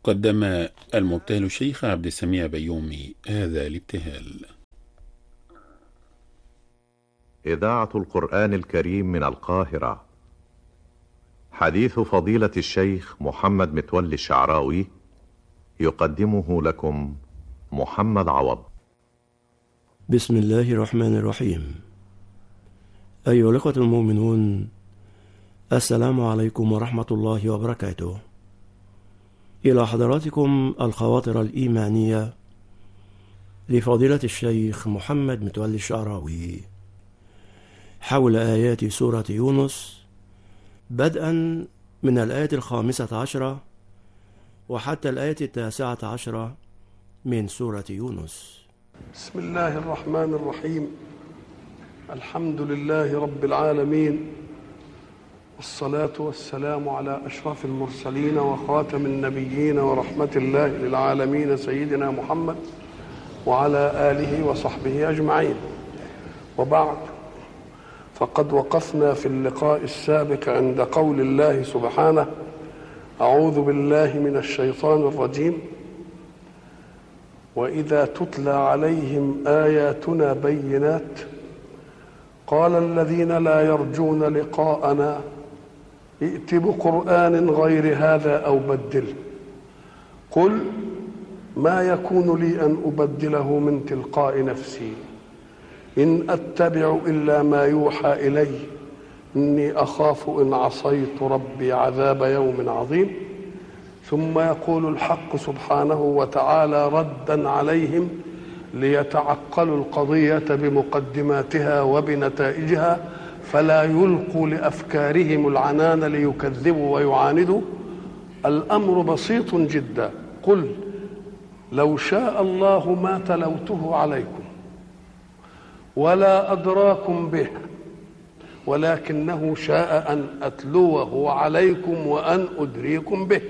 قدم المبتهل الشيخ عبد السميع بيومي هذا الابتهال إذاعة القرآن الكريم من القاهرة حديث فضيلة الشيخ محمد متولي الشعراوي يقدمه لكم محمد عوض بسم الله الرحمن الرحيم أيها الأخوة المؤمنون السلام عليكم ورحمة الله وبركاته إلى حضراتكم الخواطر الإيمانية لفضيلة الشيخ محمد متولي الشعراوي حول آيات سورة يونس بدءا من الآية الخامسة عشرة وحتى الآية التاسعة عشرة من سورة يونس بسم الله الرحمن الرحيم الحمد لله رب العالمين والصلاة والسلام على أشرف المرسلين وخاتم النبيين ورحمة الله للعالمين سيدنا محمد وعلى آله وصحبه أجمعين وبعد فقد وقفنا في اللقاء السابق عند قول الله سبحانه أعوذ بالله من الشيطان الرجيم وإذا تتلى عليهم آياتنا بينات قال الذين لا يرجون لقاءنا ائت بقرآن غير هذا أو بدله قل ما يكون لي أن أبدله من تلقاء نفسي إن أتبع إلا ما يوحى إلي إني أخاف إن عصيت ربي عذاب يوم عظيم ثم يقول الحق سبحانه وتعالى ردا عليهم ليتعقلوا القضية بمقدماتها وبنتائجها فلا يلقوا لأفكارهم العنان ليكذبوا ويعاندوا الأمر بسيط جدا قل لو شاء الله ما تلوته عليكم ولا أدراكم به ولكنه شاء أن أتلوه عليكم وأن أدريكم به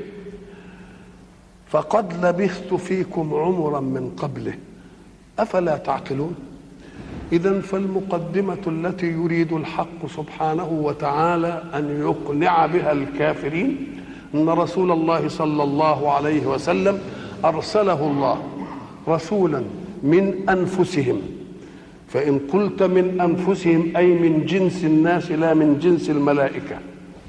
فقد لبثت فيكم عمرا من قبله افلا تعقلون اذا فالمقدمه التي يريد الحق سبحانه وتعالى ان يقنع بها الكافرين ان رسول الله صلى الله عليه وسلم ارسله الله رسولا من انفسهم فان قلت من انفسهم اي من جنس الناس لا من جنس الملائكه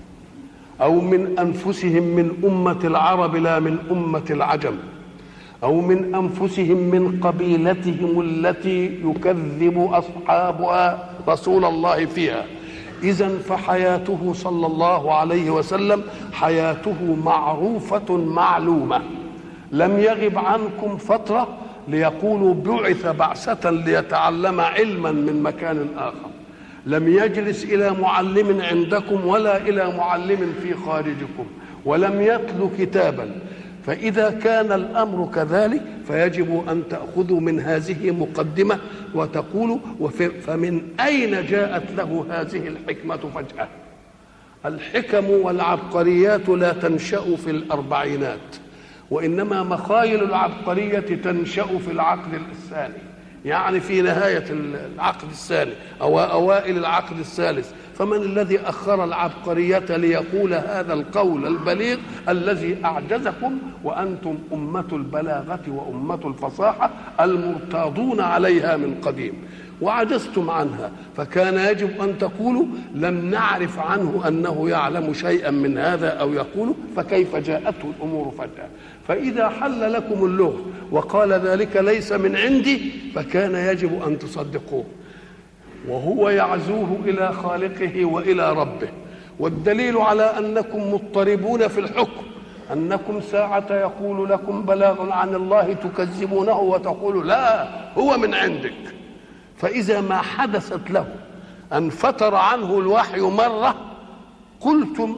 او من انفسهم من امه العرب لا من امه العجم او من انفسهم من قبيلتهم التي يكذب اصحابها رسول الله فيها اذا فحياته صلى الله عليه وسلم حياته معروفه معلومه لم يغب عنكم فتره ليقولوا بعث بعثه ليتعلم علما من مكان اخر لم يجلس الى معلم عندكم ولا الى معلم في خارجكم ولم يتلو كتابا فاذا كان الامر كذلك فيجب ان تاخذوا من هذه مقدمه وتقولوا فمن اين جاءت له هذه الحكمه فجاه الحكم والعبقريات لا تنشا في الاربعينات وانما مخايل العبقريه تنشا في العقد الثاني يعني في نهاية العقد الثاني أو أوائل العقد الثالث فمن الذي أخر العبقرية ليقول هذا القول البليغ الذي أعجزكم وأنتم أمة البلاغة وأمة الفصاحة المرتاضون عليها من قديم وعجزتم عنها فكان يجب ان تقولوا لم نعرف عنه انه يعلم شيئا من هذا او يقول فكيف جاءته الامور فجاه فاذا حل لكم اللغه وقال ذلك ليس من عندي فكان يجب ان تصدقوه وهو يعزوه الى خالقه والى ربه والدليل على انكم مضطربون في الحكم انكم ساعه يقول لكم بلاغ عن الله تكذبونه وتقول لا هو من عندك فإذا ما حدثت له أن فتر عنه الوحي مرة قلتم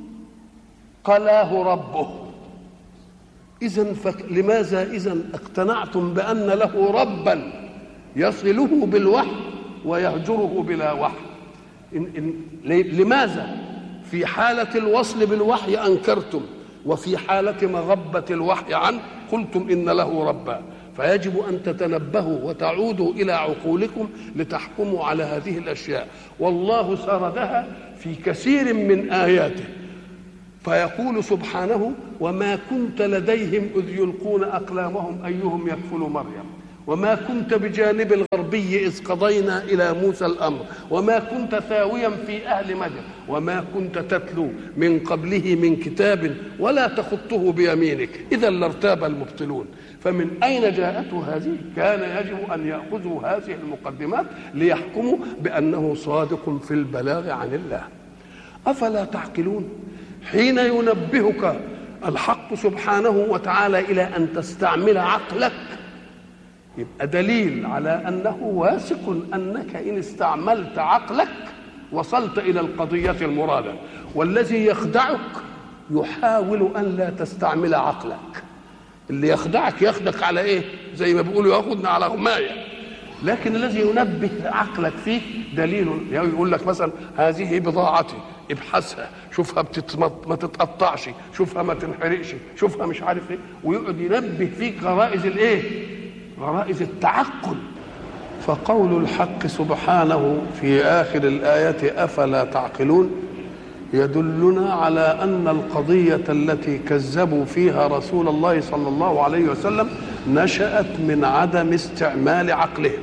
قلاه ربه إذا لماذا إذا اقتنعتم بأن له ربا يصله بالوحي ويهجره بلا وحي إن إن لماذا في حالة الوصل بالوحي أنكرتم وفي حالة مغبة الوحي عنه قلتم إن له ربا فيجب ان تتنبهوا وتعودوا الى عقولكم لتحكموا على هذه الاشياء والله سردها في كثير من اياته فيقول سبحانه وما كنت لديهم إذ يلقون أقلامهم أيهم يكفل مريم وما كنت بجانب الغربي إذ قضينا إلى موسى الأمر وما كنت ثاويا في أهل مدين وما كنت تتلو من قبله من كتاب ولا تخطه بيمينك إذا لارتاب المبطلون فمن أين جاءته هذه كان يجب أن يأخذوا هذه المقدمات ليحكموا بأنه صادق في البلاغ عن الله أفلا تعقلون حين ينبهك الحق سبحانه وتعالى إلى أن تستعمل عقلك يبقى دليل على انه واثق انك ان استعملت عقلك وصلت الى القضيه المراده والذي يخدعك يحاول ان لا تستعمل عقلك اللي يخدعك ياخدك على ايه زي ما بيقولوا ياخدنا على غمايه لكن الذي ينبه عقلك فيه دليل يعني يقول لك مثلا هذه بضاعتي ابحثها شوفها بتتمط ما تتقطعش شوفها ما تنحرقش شوفها مش عارف ايه ويقعد ينبه فيك غرائز الايه غرائز التعقل فقول الحق سبحانه في اخر الايه افلا تعقلون يدلنا على ان القضيه التي كذبوا فيها رسول الله صلى الله عليه وسلم نشات من عدم استعمال عقلهم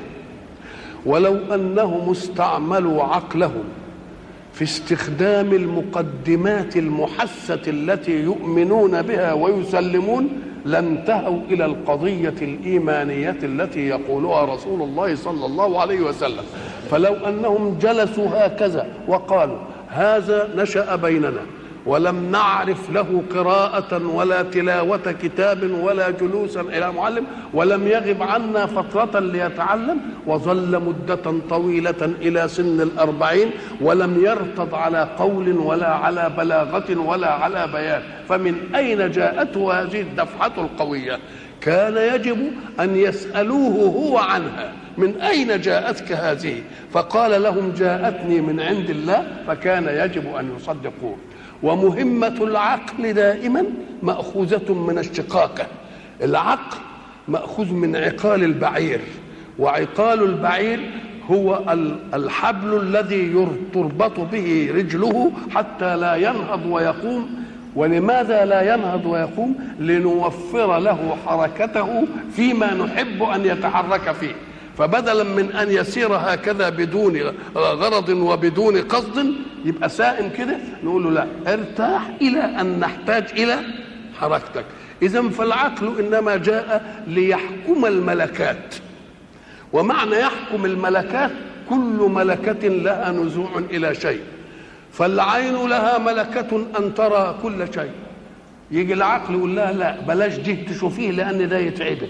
ولو انهم استعملوا عقلهم في استخدام المقدمات المحسه التي يؤمنون بها ويسلمون لانتهوا الى القضيه الايمانيه التي يقولها رسول الله صلى الله عليه وسلم فلو انهم جلسوا هكذا وقالوا هذا نشا بيننا ولم نعرف له قراءة ولا تلاوة كتاب ولا جلوسا إلى معلم ولم يغب عنا فترة ليتعلم وظل مدة طويلة إلى سن الأربعين ولم يرتض على قول ولا على بلاغة ولا على بيان فمن أين جاءته هذه الدفعة القوية كان يجب أن يسألوه هو عنها من أين جاءتك هذه فقال لهم جاءتني من عند الله فكان يجب أن يصدقوه ومهمة العقل دائما مأخوذة من الشقاقة العقل مأخوذ من عقال البعير وعقال البعير هو الحبل الذي تربط به رجله حتى لا ينهض ويقوم ولماذا لا ينهض ويقوم لنوفر له حركته فيما نحب ان يتحرك فيه فبدلا من ان يسير هكذا بدون غرض وبدون قصد يبقى سائم كده نقول له لا ارتاح الى ان نحتاج الى حركتك اذا فالعقل انما جاء ليحكم الملكات ومعنى يحكم الملكات كل ملكه لها نزوع الى شيء فالعين لها ملكه ان ترى كل شيء يجي العقل يقول لها لا بلاش دي تشوفيه لان ده يتعبك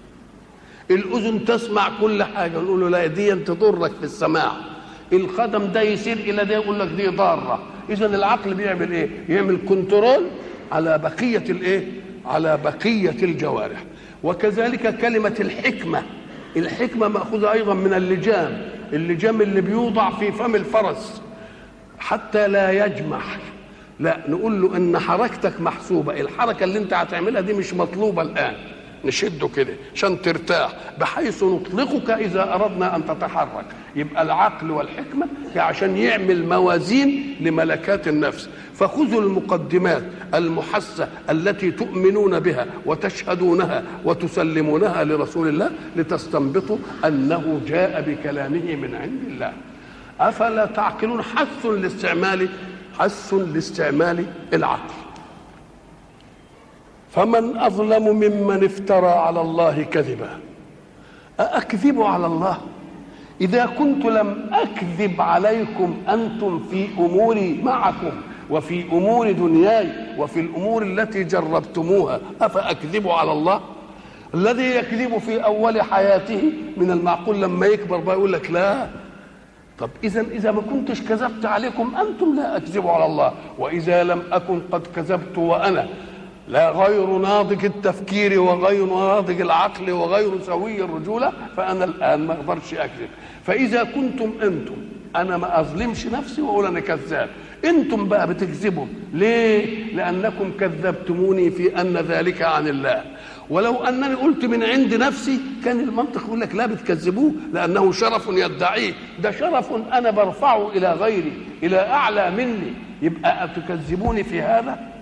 الاذن تسمع كل حاجه نقول له لا دي تضرك في السماع القدم ده يسير الى ده يقول لك دي ضاره اذا العقل بيعمل ايه يعمل كنترول على بقيه الايه على بقيه الجوارح وكذلك كلمه الحكمه الحكمه ماخوذه ايضا من اللجام اللجام اللي بيوضع في فم الفرس حتى لا يجمح لا نقول له ان حركتك محسوبه الحركه اللي انت هتعملها دي مش مطلوبه الان نشده كده عشان ترتاح بحيث نطلقك اذا اردنا ان تتحرك يبقى العقل والحكمه عشان يعمل موازين لملكات النفس فخذوا المقدمات المحسه التي تؤمنون بها وتشهدونها وتسلمونها لرسول الله لتستنبطوا انه جاء بكلامه من عند الله افلا تعقلون حث لاستعمال حث لاستعمال العقل فمن اظلم ممن افترى على الله كذبا أأكذب على الله إذا كنت لم أكذب عليكم أنتم في أموري معكم وفي أمور دنياي وفي الأمور التي جربتموها أفأكذب على الله الذي يكذب في أول حياته من المعقول لما يكبر بقى يقول لك لا طب إذا إذا ما كنتش كذبت عليكم أنتم لا أكذب على الله وإذا لم أكن قد كذبت وأنا لا غير ناضج التفكير وغير ناضج العقل وغير سوي الرجولة فأنا الآن ما أقدرش أكذب فإذا كنتم أنتم أنا ما أظلمش نفسي وأقول أنا كذاب أنتم بقى بتكذبوا ليه؟ لأنكم كذبتموني في أن ذلك عن الله ولو أنني قلت من عند نفسي كان المنطق يقول لك لا بتكذبوه لأنه شرف يدعيه ده شرف أنا برفعه إلى غيري إلى أعلى مني يبقى أتكذبوني في هذا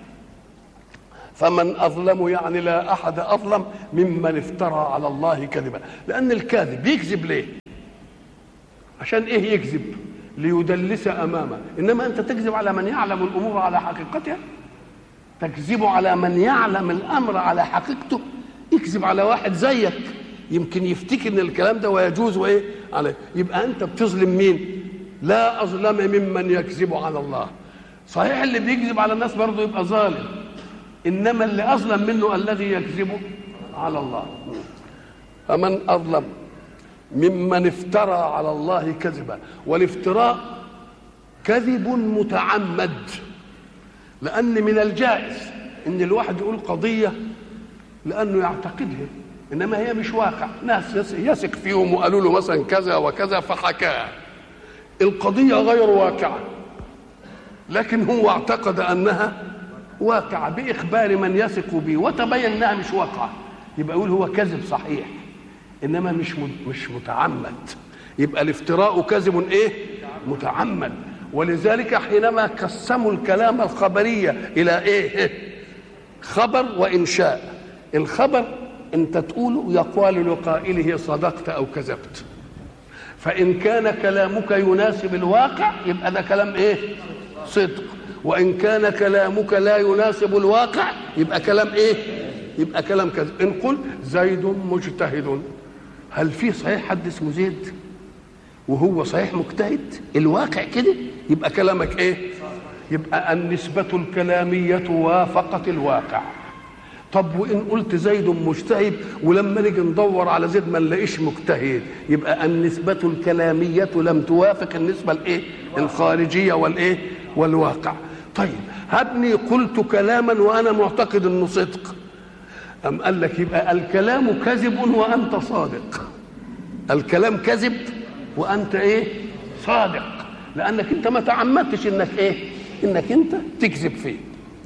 فمن اظلم يعني لا احد اظلم ممن افترى على الله كذبا لان الكاذب يكذب ليه عشان ايه يكذب ليدلس امامه انما انت تكذب على من يعلم الامور على حقيقتها تكذب على من يعلم الامر على حقيقته يكذب على واحد زيك يمكن يفتكر ان الكلام ده ويجوز وايه عليه يبقى انت بتظلم مين لا اظلم ممن يكذب على الله صحيح اللي بيكذب على الناس برضه يبقى ظالم انما اللي اظلم منه الذي يكذب على الله فمن اظلم ممن افترى على الله كذبا والافتراء كذب متعمد لان من الجائز ان الواحد يقول قضيه لانه يعتقدها انما هي مش واقع ناس يثق فيهم وقالوا له مثلا كذا وكذا فحكاها القضيه غير واقعه لكن هو اعتقد انها واقعه باخبار من يثق به وتبين انها مش واقعه يبقى يقول هو كذب صحيح انما مش مش متعمد يبقى الافتراء كذب ايه متعمد ولذلك حينما قسموا الكلام الخبريه الى ايه خبر وانشاء الخبر انت تقوله يقال لقائله صدقت او كذبت فان كان كلامك يناسب الواقع يبقى ده كلام ايه صدق وان كان كلامك لا يناسب الواقع يبقى كلام ايه يبقى كلام كذب ان قل زيد مجتهد هل في صحيح حد اسمه زيد وهو صحيح مجتهد الواقع كده يبقى كلامك ايه يبقى النسبة الكلامية وافقت الواقع طب وان قلت زيد مجتهد ولما نيجي ندور على زيد ما نلاقيش مجتهد يبقى النسبة الكلامية لم توافق النسبة الايه الخارجية والايه والواقع طيب هبني قلت كلاما وانا معتقد انه صدق أم قال لك يبقى الكلام كذب وأنت صادق الكلام كذب وأنت إيه صادق لأنك أنت ما تعمدتش إنك إيه إنك أنت تكذب فيه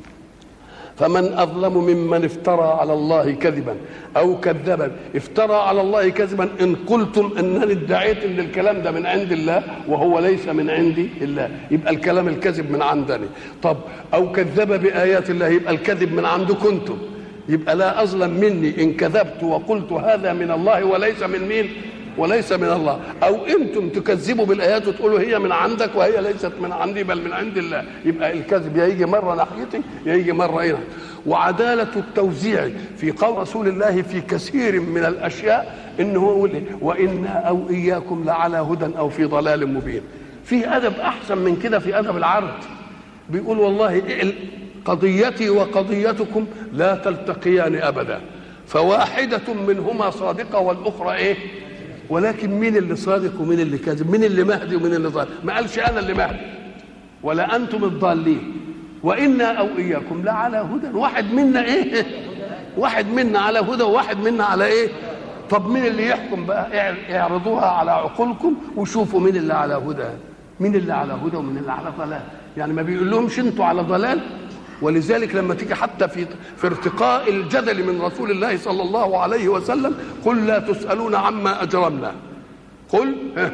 فمن أظلم ممن افترى على الله كذبا أو كذبا افترى على الله كذبا إن قلتم أنني ادعيت أن الكلام ده من عند الله وهو ليس من عندي الله يبقى الكلام الكذب من عندني طب أو كذب بآيات الله يبقى الكذب من عندكم أنتم يبقى لا أظلم مني إن كذبت وقلت هذا من الله وليس من مين وليس من الله أو أنتم تكذبوا بالآيات وتقولوا هي من عندك وهي ليست من عندي بل من عند الله يبقى الكذب يا يجي مرة ناحيتي يا يجي مرة هنا وعدالة التوزيع في قول رسول الله في كثير من الأشياء إنه هو وإنا أو إياكم لعلى هدى أو في ضلال مبين في أدب أحسن من كده في أدب العرض بيقول والله قضيتي وقضيتكم لا تلتقيان ابدا فواحده منهما صادقه والاخرى ايه ولكن مين اللي صادق ومين اللي كاذب مين اللي مهدي ومين اللي ضال ما قالش انا اللي مهدي ولا انتم الضالين وانا او اياكم لعلى هدى واحد منا ايه واحد منا على هدى وواحد منا على ايه طب مين اللي يحكم بقى اعرضوها على عقولكم وشوفوا مين اللي على هدى مين اللي على هدى ومين اللي على ضلال يعني ما بيقول لهمش انتوا على ضلال ولذلك لما تيجي حتى في في ارتقاء الجدل من رسول الله صلى الله عليه وسلم قل لا تسألون عما أجرمنا قل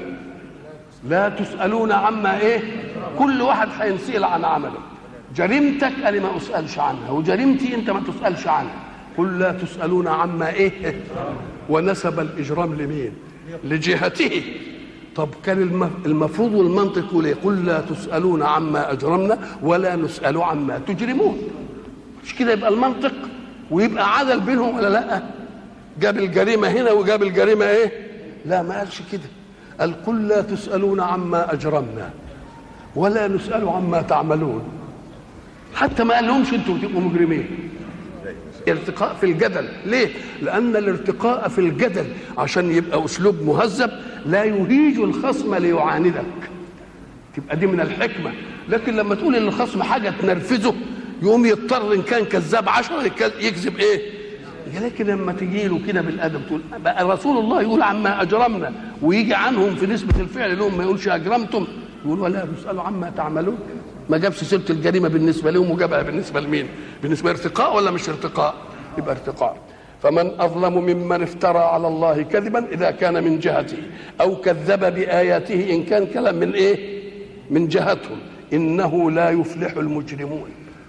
لا تسألون عما إيه كل واحد هينسأل عن عمله جريمتك أنا ما أسألش عنها وجريمتي أنت ما تسألش عنها قل لا تسألون عما إيه ونسب الإجرام لمين لجهته طب كان المفروض والمنطق يقول قل لا تسألون عما أجرمنا ولا نسأل عما تجرمون مش كده يبقى المنطق ويبقى عدل بينهم ولا لا جاب الجريمة هنا وجاب الجريمة ايه لا ما قالش كده قال قل لا تسألون عما أجرمنا ولا نسأل عما تعملون حتى ما قال لهمش انتوا بتبقوا مجرمين ارتقاء في الجدل ليه لان الارتقاء في الجدل عشان يبقى اسلوب مهذب لا يهيج الخصم ليعاندك تبقى دي من الحكمه لكن لما تقول للخصم حاجه تنرفزه يقوم يضطر ان كان كذاب عشرة يكذب ايه لكن لما تجي له كده بالادب تقول بقى رسول الله يقول عما اجرمنا ويجي عنهم في نسبه الفعل لهم ما يقولش اجرمتم يقول ولا تسالوا عما تعملون ما جابش سيره الجريمه بالنسبه لهم وجابها بالنسبه لمين؟ بالنسبه ارتقاء ولا مش ارتقاء؟ يبقى ارتقاء فمن اظلم ممن افترى على الله كذبا اذا كان من جهته او كذب باياته ان كان كلام من ايه؟ من جهتهم انه لا يفلح المجرمون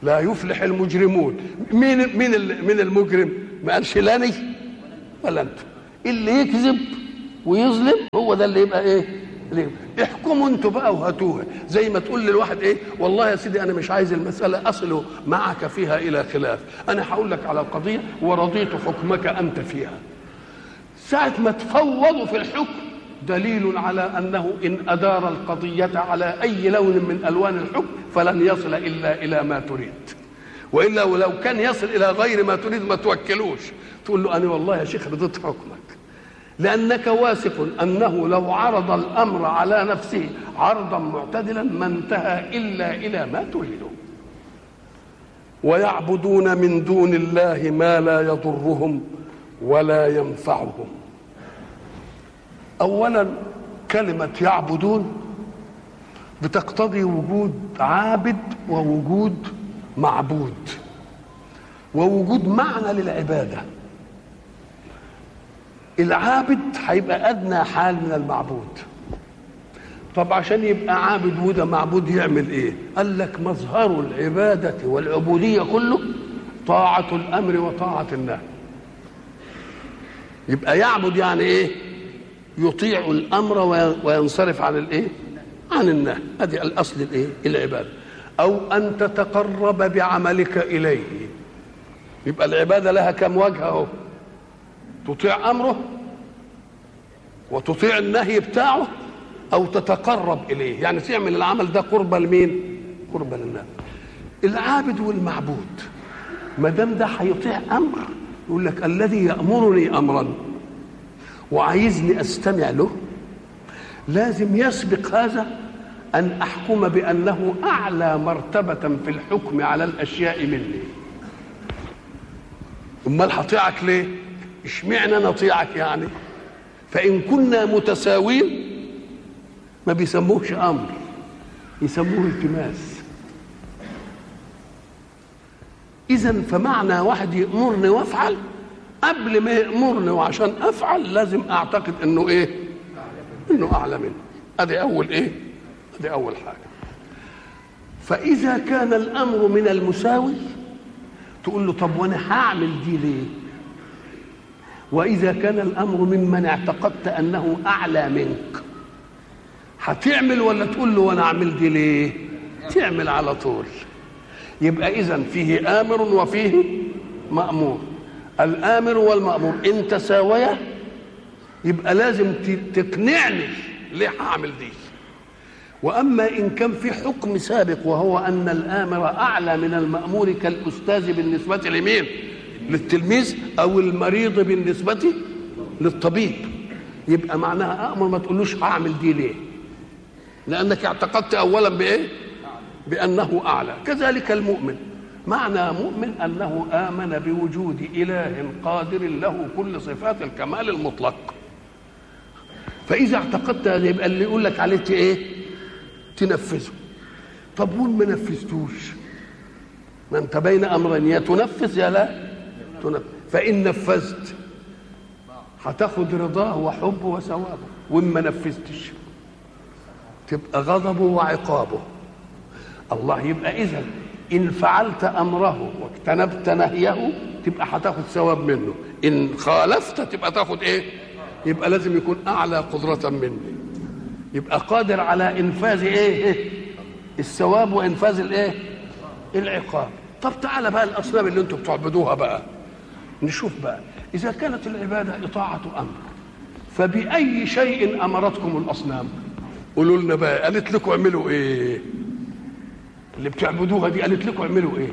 لا يفلح المجرمون مين مين ال- مين المجرم ما قالش لا أنا ولا انت اللي يكذب ويظلم هو ده اللي يبقى ايه اللي يبقى. احكموا انتوا بقى وهاتوها زي ما تقول للواحد ايه والله يا سيدي انا مش عايز المساله اصل معك فيها الى خلاف انا هقول لك على القضيه ورضيت حكمك انت فيها ساعة ما تفوضوا في الحكم دليل على أنه إن أدار القضية على أي لون من ألوان الحكم فلن يصل إلا إلى ما تريد وإلا ولو كان يصل إلى غير ما تريد ما توكلوش تقول له أنا والله يا شيخ رضيت حكمك لأنك واثق أنه لو عرض الأمر على نفسه عرضا معتدلا ما انتهى إلا إلى ما تريده ويعبدون من دون الله ما لا يضرهم ولا ينفعهم اولا كلمه يعبدون بتقتضي وجود عابد ووجود معبود ووجود معنى للعباده العابد هيبقى ادنى حال من المعبود طب عشان يبقى عابد وده معبود يعمل ايه قال لك مظهر العباده والعبوديه كله طاعه الامر وطاعه النهي يبقى يعبد يعني ايه يطيع الامر وي- وينصرف عن الايه عن النهي ادي الاصل الايه العباده او ان تتقرب بعملك اليه يبقى العباده لها كم وجه اهو تطيع امره وتطيع النهي بتاعه او تتقرب اليه يعني تعمل العمل ده قربة لمين قربة لله العابد والمعبود ما دام ده هيطيع امر يقول لك الذي يامرني امرا وعايزني استمع له لازم يسبق هذا ان احكم بانه اعلى مرتبه في الحكم على الاشياء مني امال هطيعك ليه اشمعنى انا اطيعك يعني فان كنا متساوين ما بيسموهش امر يسموه التماس اذا فمعنى واحد يامرني وافعل قبل ما يامرني وعشان افعل لازم اعتقد انه ايه انه اعلى منه ادي اول ايه ادي اول حاجه فاذا كان الامر من المساوي تقول له طب وانا هعمل دي ليه واذا كان الامر ممن اعتقدت انه اعلى منك هتعمل ولا تقول له وانا اعمل دي ليه تعمل على طول يبقى اذا فيه امر وفيه مامور الامر والمامور ان تساويا يبقى لازم ت- تقنعني ليه هعمل دي واما ان كان في حكم سابق وهو ان الامر اعلى من المامور كالاستاذ بالنسبه لمين للتلميذ او المريض بالنسبه للطبيب يبقى معناها امر ما تقولوش هعمل دي ليه لانك اعتقدت اولا بايه بانه اعلى كذلك المؤمن معنى مؤمن انه امن بوجود اله قادر له كل صفات الكمال المطلق فاذا اعتقدت هذا يبقى اللي يقول لك عليه ت- ايه تنفذه طب وين ما نفذتوش ما انت بين امرين يا تنفذ يا لا تنفذ فان نفذت هتاخد رضاه وحبه وثوابه وان ما نفذتش تبقى غضبه وعقابه الله يبقى اذا ان فعلت امره واجتنبت نهيه تبقى هتاخد ثواب منه ان خالفت تبقى تاخد ايه يبقى لازم يكون اعلى قدره مني يبقى قادر على انفاذ ايه, إيه؟ الثواب وانفاذ الايه العقاب طب تعالى بقى الاصنام اللي انتم بتعبدوها بقى نشوف بقى اذا كانت العباده اطاعه امر فباي شيء امرتكم الاصنام قولوا لنا بقى قالت لكم اعملوا ايه اللي بتعبدوها دي قالت لكم اعملوا ايه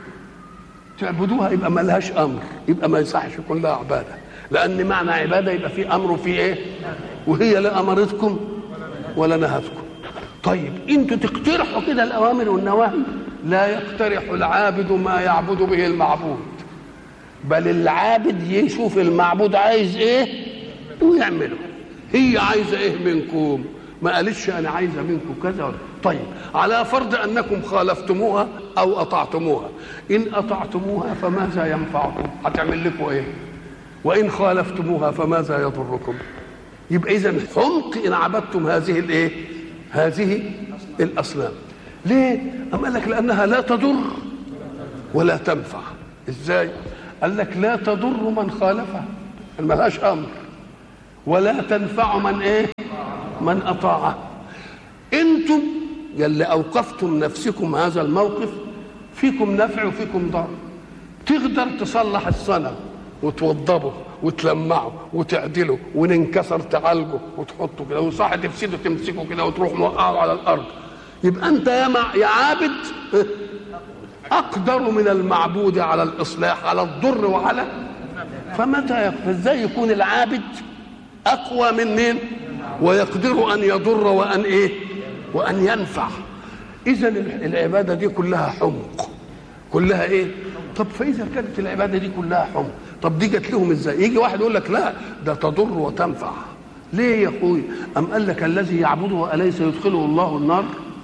تعبدوها يبقى ما لهاش امر يبقى ما يصحش يكون لها عباده لان معنى عباده يبقى في امر وفي ايه وهي لا امرتكم ولا نهتكم طيب انتوا تقترحوا كده الاوامر والنواهي لا يقترح العابد ما يعبد به المعبود بل العابد يشوف المعبود عايز ايه ويعمله هي عايزه ايه منكم ما قالتش انا عايزه منكم كذا ولا طيب على فرض انكم خالفتموها او اطعتموها ان اطعتموها فماذا ينفعكم هتعمل لكم ايه وان خالفتموها فماذا يضركم يبقى اذا حمق ان عبدتم هذه الايه هذه الاصنام ليه ام قال لك لانها لا تضر ولا تنفع ازاي قال لك لا تضر من خالفها ملهاش امر ولا تنفع من ايه من اطاعه انتم يلي اوقفتم نفسكم هذا الموقف فيكم نفع وفيكم ضر تقدر تصلح الصنم وتوضبه وتلمعه وتعدله وان انكسر تعالجه وتحطه كده وصح تفسده تمسكه كده وتروح موقعه على الارض يبقى انت يا مع يا عابد اقدر من المعبود على الاصلاح على الضر وعلى فمتى ازاي يكون العابد اقوى من مين ويقدر ان يضر وان ايه وان ينفع اذا العباده دي كلها حمق كلها ايه طب فاذا كانت العباده دي كلها حمق طب دي جت لهم ازاي يجي واحد يقول لك لا ده تضر وتنفع ليه يا اخوي ام قال لك الذي يعبده اليس يدخله الله النار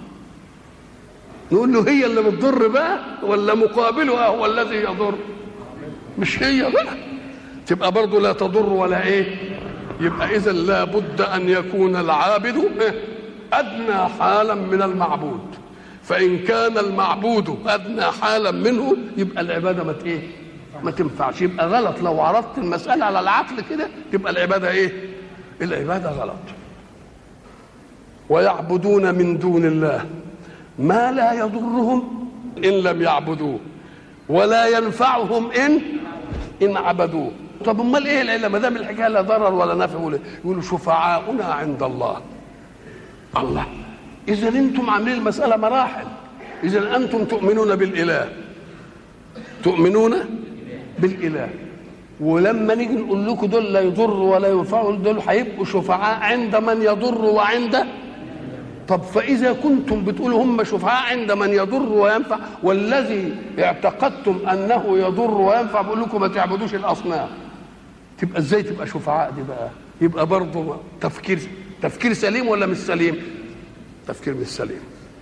نقول له هي اللي بتضر بقى ولا مقابلها هو الذي يضر مش هي بقى تبقى برضه لا تضر ولا ايه يبقى اذا لابد ان يكون العابد ادنى حالا من المعبود فان كان المعبود ادنى حالا منه يبقى العباده ما ايه ما تنفعش يبقى غلط لو عرضت المساله على العقل كده تبقى العباده ايه العباده غلط ويعبدون من دون الله ما لا يضرهم ان لم يعبدوه ولا ينفعهم ان ان عبدوه طب امال ايه العله ما دام الحكايه لا ضرر ولا نفع ولا يقولوا شفعاؤنا عند الله الله اذا انتم عاملين المساله مراحل اذا انتم تؤمنون بالاله تؤمنون بالاله ولما نيجي نقول لكم دول لا يضر ولا ينفع دول هيبقوا شفعاء عند من يضر وعند طب فإذا كنتم بتقولوا هم شفعاء عند من يضر وينفع والذي اعتقدتم أنه يضر وينفع بقول لكم ما تعبدوش الأصنام تبقى ازاي تبقى شفعاء دي بقى يبقى برضه تفكير تفكير سليم ولا مش سليم تفكير مش سليم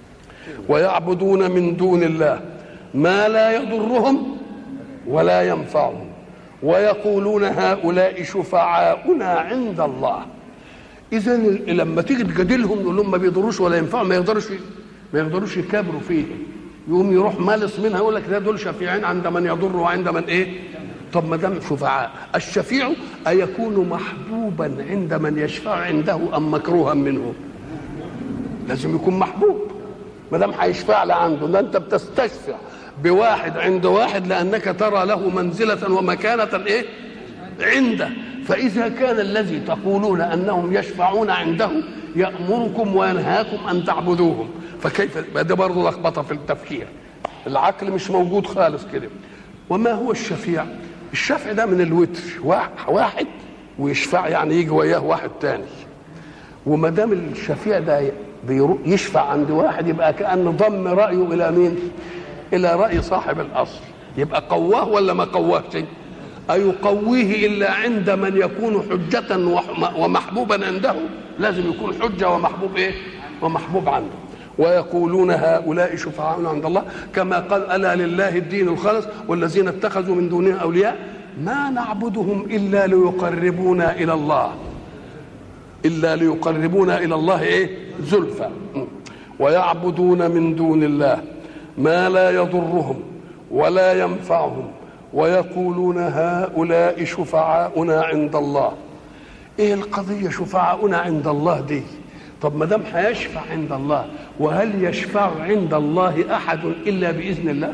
ويعبدون من دون الله ما لا يضرهم ولا ينفعهم ويقولون هؤلاء شفعاؤنا عند الله اذا لما تيجي تجادلهم نقول لهم ما بيضروش ولا ينفعوا ما يقدروش ما يقدروش يكابروا فيه يقوم يروح مالص منها يقول لك ده دول شفيعين عند من يضر وعند من ايه طب ما دام شفعاء الشفيع أيكون محبوبا عند من يشفع عنده أم مكروها منه لازم يكون محبوب ما دام هيشفع عنده ده انت بتستشفع بواحد عند واحد لانك ترى له منزله ومكانه ايه عنده فاذا كان الذي تقولون انهم يشفعون عنده يامركم وينهاكم ان تعبدوهم فكيف ده برضه لخبطه في التفكير العقل مش موجود خالص كده وما هو الشفيع الشفع ده من الوتر واحد ويشفع يعني يجي وياه واحد تاني وما دام الشفيع ده يشفع عند واحد يبقى كأن ضم رأيه إلى مين؟ إلى رأي صاحب الأصل يبقى قواه ولا ما قواهش؟ أيقويه إلا عند من يكون حجة ومحبوبا عنده لازم يكون حجة ومحبوب إيه؟ ومحبوب عنده ويقولون هؤلاء شفعاؤنا عند الله كما قال ألا لله الدين الخالص والذين اتخذوا من دونه أولياء ما نعبدهم إلا ليقربونا إلى الله إلا ليقربونا إلى الله إيه زلفى ويعبدون من دون الله ما لا يضرهم ولا ينفعهم ويقولون هؤلاء شفعاؤنا عند الله ايه القضيه شفعاؤنا عند الله دي طب ما دام هيشفع عند الله وهل يشفع عند الله احد الا باذن الله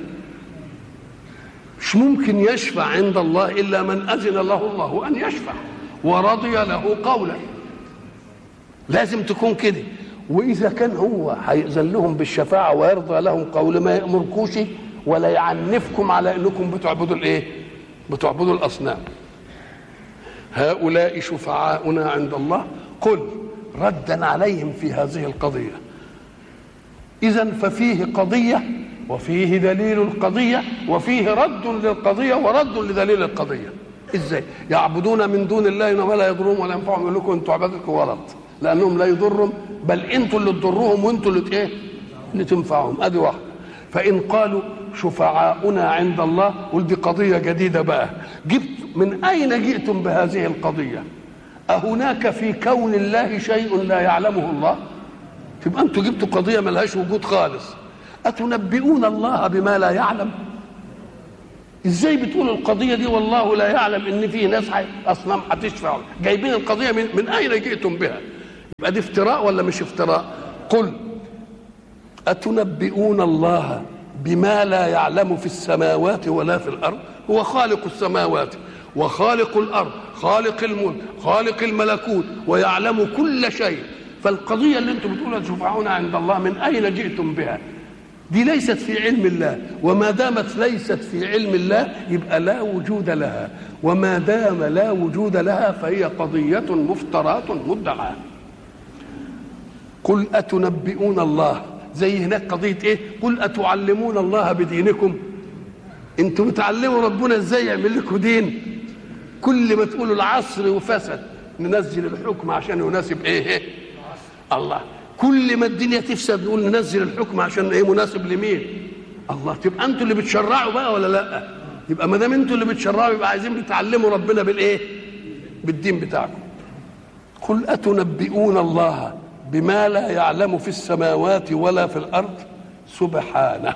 مش ممكن يشفع عند الله الا من اذن له الله ان يشفع ورضي له قولا لازم تكون كده واذا كان هو هيأذن لهم بالشفاعه ويرضى لهم قول ما يامركوش ولا يعنفكم على انكم بتعبدوا الايه بتعبدوا الاصنام هؤلاء شفعاؤنا عند الله قل ردا عليهم في هذه القضيه اذا ففيه قضيه وفيه دليل القضيه وفيه رد للقضيه ورد لدليل القضيه ازاي يعبدون من دون الله ما لا يضرهم ولا ينفعهم يقول لكم انتوا عبادتكم غلط لانهم لا يضرهم بل انتوا اللي تضروهم وانتوا اللي ايه اللي تنفعهم ادي واحده فان قالوا شفعاؤنا عند الله قل دي قضيه جديده بقى جبت من اين جئتم بهذه القضيه أهناك في كون الله شيء لا يعلمه الله تبقى انتوا جبتوا قضيه ملهاش وجود خالص اتنبئون الله بما لا يعلم ازاي بتقول القضيه دي والله لا يعلم ان في ناس اصنام هتشفع جايبين القضيه من, من اين جئتم بها يبقى دي افتراء ولا مش افتراء قل اتنبئون الله بما لا يعلم في السماوات ولا في الارض هو خالق السماوات وخالق الارض خالق الملك خالق الملكوت ويعلم كل شيء فالقضيه اللي انتم بتقولوا تشفعون عند الله من اين جئتم بها دي ليست في علم الله وما دامت ليست في علم الله يبقى لا وجود لها وما دام لا وجود لها فهي قضية مفترات مدعاة قل أتنبئون الله زي هناك قضية إيه قل أتعلمون الله بدينكم انتوا بتعلموا ربنا ازاي يعمل لكم دين كل ما تقولوا العصر وفسد ننزل الحكم عشان يناسب ايه, إيه؟ الله كل ما الدنيا تفسد نقول ننزل الحكم عشان ايه مناسب لمين الله تبقى انتوا اللي بتشرعوا بقى ولا لا يبقى ما دام انتوا اللي بتشرعوا يبقى عايزين بتعلموا ربنا بالايه بالدين بتاعكم قل اتنبئون الله بما لا يعلم في السماوات ولا في الارض سبحانه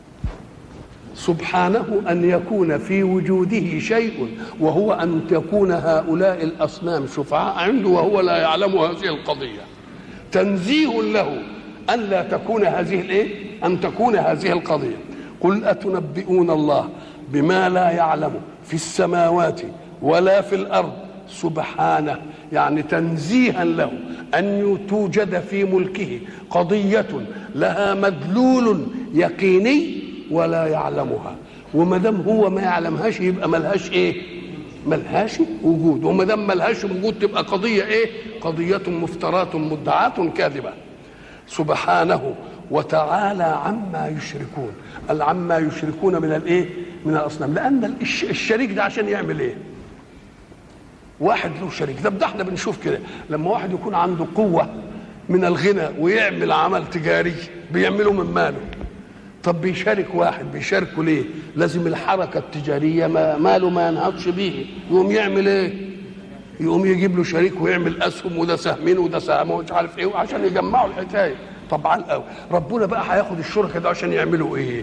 سبحانه ان يكون في وجوده شيء وهو ان تكون هؤلاء الاصنام شفعاء عنده وهو لا يعلم هذه القضيه تنزيه له ان لا تكون هذه الايه ان تكون هذه القضيه قل اتنبئون الله بما لا يعلم في السماوات ولا في الارض سبحانه يعني تنزيها له ان توجد في ملكه قضيه لها مدلول يقيني ولا يعلمها وما دام هو ما يعلمهاش يبقى ملهاش ايه ملهاش وجود وما دام ملهاش وجود تبقى قضيه ايه قضيه مفترات مدعاه كاذبه سبحانه وتعالى عما يشركون قال عما يشركون من الايه من الاصنام لان الشريك ده عشان يعمل ايه واحد له شريك ده ده احنا بنشوف كده لما واحد يكون عنده قوه من الغنى ويعمل عمل تجاري بيعمله من ماله طب بيشارك واحد بيشاركه ليه لازم الحركة التجارية ما ماله ما ينهضش به يقوم يعمل ايه يقوم يجيب له شريك ويعمل اسهم وده سهمين وده سهم ومش عارف ايه عشان يجمعوا الحكايه طبعا قوي ربنا بقى هياخد الشركاء ده عشان يعملوا ايه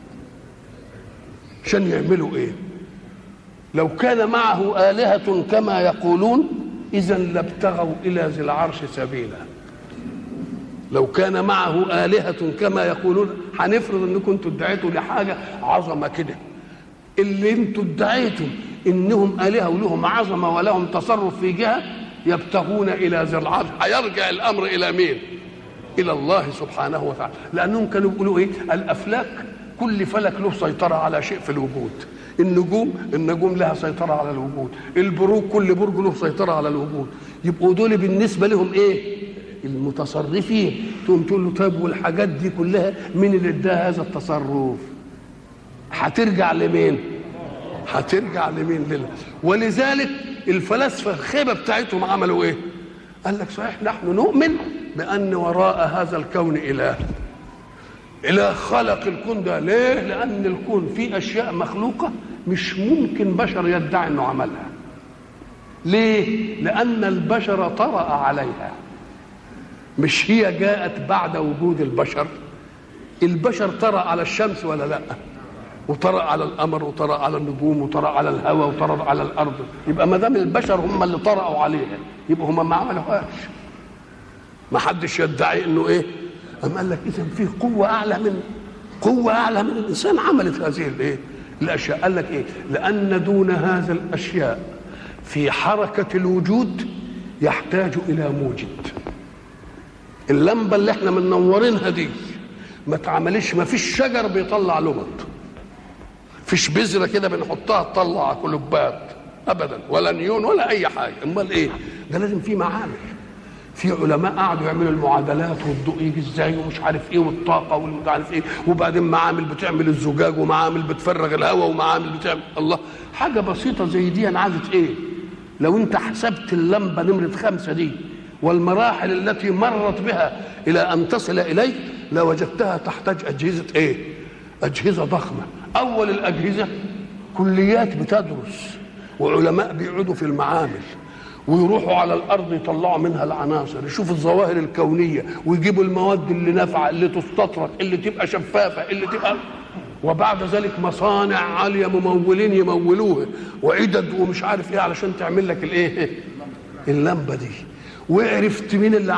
عشان يعملوا ايه لو كان معه آلهة كما يقولون إذا لابتغوا إلى ذي العرش سبيلا لو كان معه آلهة كما يقولون هنفرض انكم انتوا ادعيتوا لحاجة عظمة كده اللي انتوا ادعيتم انهم آلهة ولهم عظمة ولهم تصرف في جهة يبتغون إلى ذي العرش هيرجع الأمر إلى مين؟ إلى الله سبحانه وتعالى لأنهم كانوا بيقولوا إيه؟ الأفلاك كل فلك له سيطرة على شيء في الوجود النجوم النجوم لها سيطرة على الوجود البروج كل برج له سيطرة على الوجود يبقوا دول بالنسبة لهم ايه المتصرفين تقوم تقول له طيب والحاجات دي كلها مين اللي اداها هذا التصرف هترجع لمين هترجع لمين لله ولذلك الفلاسفه الخيبه بتاعتهم عملوا ايه قال لك صحيح نحن نؤمن بان وراء هذا الكون اله اله خلق الكون ده ليه لان الكون فيه اشياء مخلوقه مش ممكن بشر يدعي انه عملها ليه لان البشر طرأ عليها مش هي جاءت بعد وجود البشر البشر طرأ على الشمس ولا لا وطرأ على القمر وطرأ على النجوم وطرأ على الهواء وطرأ على الارض يبقى ما دام البشر هم اللي طرأوا عليها يبقى هم ما عملوهاش ما حدش يدعي انه ايه أم قال لك اذا في قوه اعلى من قوه اعلى من الانسان عملت هذه الايه الاشياء قال لك ايه لان دون هذا الاشياء في حركه الوجود يحتاج الى موجد اللمبه اللي احنا منورينها دي ما اتعملش ما فيش شجر بيطلع لمط فيش بذره كده بنحطها تطلع كلوبات ابدا ولا نيون ولا اي حاجه امال ايه ده لازم في معامل في علماء قعدوا يعملوا المعادلات والضوء يجي ازاي ومش عارف ايه والطاقه والمش عارف ايه وبعدين معامل بتعمل الزجاج ومعامل بتفرغ الهواء ومعامل بتعمل الله حاجه بسيطه زي دي انا عايزه ايه لو انت حسبت اللمبه نمره خمسه دي والمراحل التي مرت بها الى ان تصل اليك لوجدتها تحتاج اجهزه ايه اجهزه ضخمه اول الاجهزه كليات بتدرس وعلماء بيقعدوا في المعامل ويروحوا على الارض يطلعوا منها العناصر يشوفوا الظواهر الكونيه ويجيبوا المواد اللي نافعه اللي تستطرق اللي تبقى شفافه اللي تبقى وبعد ذلك مصانع عاليه ممولين يمولوها وعدد ومش عارف ايه علشان تعمل لك الايه اللمبه دي وعرفت مين اللي